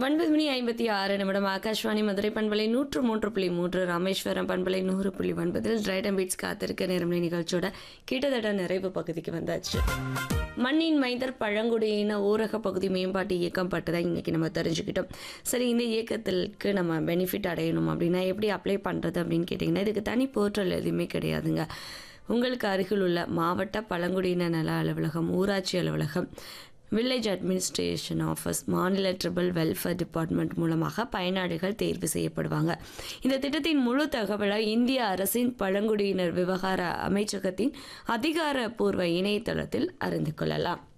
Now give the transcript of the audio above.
ஒன்பது மணி ஐம்பத்தி ஆறு நிமிடம் ஆகாஷ்வாணி மதுரை பண்பலை நூற்று மூன்று புள்ளி மூன்று ராமேஸ்வரம் பண்பலை நூறு புள்ளி ஒன்பதில் டிரைடம் பீட்ஸ் காத்திருக்க நேரம் நிகழ்ச்சியோட கிட்டத்தட்ட நிறைவு பகுதிக்கு வந்தாச்சு மண்ணின் மைந்தர் பழங்குடியின ஊரக பகுதி மேம்பாட்டு இயக்கம் பட்டதாக இன்னைக்கு நம்ம தெரிஞ்சுக்கிட்டோம் சரி இந்த இயக்கத்திற்கு நம்ம பெனிஃபிட் அடையணும் அப்படின்னா எப்படி அப்ளை பண்ணுறது அப்படின்னு கேட்டிங்கன்னா இதுக்கு தனி போர்ட்டல் எதுவுமே கிடையாதுங்க உங்களுக்கு அருகில் உள்ள மாவட்ட பழங்குடியின நல அலுவலகம் ஊராட்சி அலுவலகம் வில்லேஜ் அட்மினிஸ்ட்ரேஷன் ஆஃபீஸ் மாநில ட்ரிபிள் வெல்ஃபேர் டிபார்ட்மெண்ட் மூலமாக பயனாளிகள் தேர்வு செய்யப்படுவாங்க இந்த திட்டத்தின் முழு தகவலை இந்திய அரசின் பழங்குடியினர் விவகார அமைச்சகத்தின் அதிகாரப்பூர்வ இணையதளத்தில் அறிந்து கொள்ளலாம்